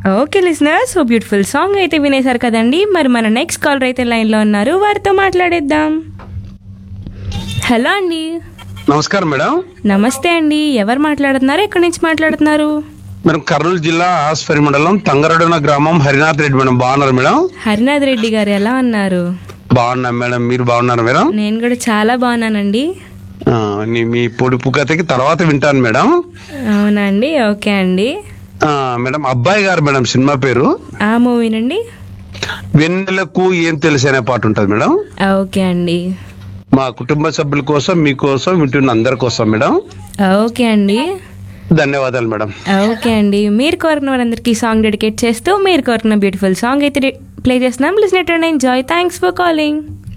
okay listener so beautiful song అయితే వినేశారు కదండి మరి మన నెక్స్ట్ కాలర్ అయితే లైన్లో ఉన్నారు వారితో మాట్లాడేద్దాం హలో అండి నమస్కారం మేడం నమస్తే అండి ఎవరు మాట్లాడుతున్నారు ఎక్కడి నుంచి మాట్లాడుతున్నారు మేడం కర్నూలు జిల్లా ఆస్ఫరి మండలం తంగరడున గ్రామం హరినాథ్ రెడ్డి మేడం బాగున్నారు మేడం హరినాథ్ రెడ్డి గారు ఎలా ఉన్నారు బాగున్నాం మేడం మీరు బాగున్నారు మేడం నేను కూడా చాలా బాగున్నానండి ఆ, నీ- మీ పొడుపు కథకి తర్వాత వింటాను మేడం అవునా అండి ఓకే అండి ఆ, మేడం అబ్బాయి గారు మేడం సినిమా పేరు ఆ మూవీనండి వెన్నెలకు ఏం తెలుసు అనే పాట ఉంటుంది మేడం ఓకే అండి మా కుటుంబ సభ్యుల కోసం మీకోసం వింటున్న అందరి కోసం మేడం ఓకే అండి ధన్యవాదాలు మేడం ఓకే అండి మీరు కోరిన వారందరికీ సాంగ్ డెడికేట్ చేస్తూ మీరు కోరిన బ్యూటిఫుల్ సాంగ్ అయితే ప్లే చేస్తున్నాం listen and enjoy thanks for calling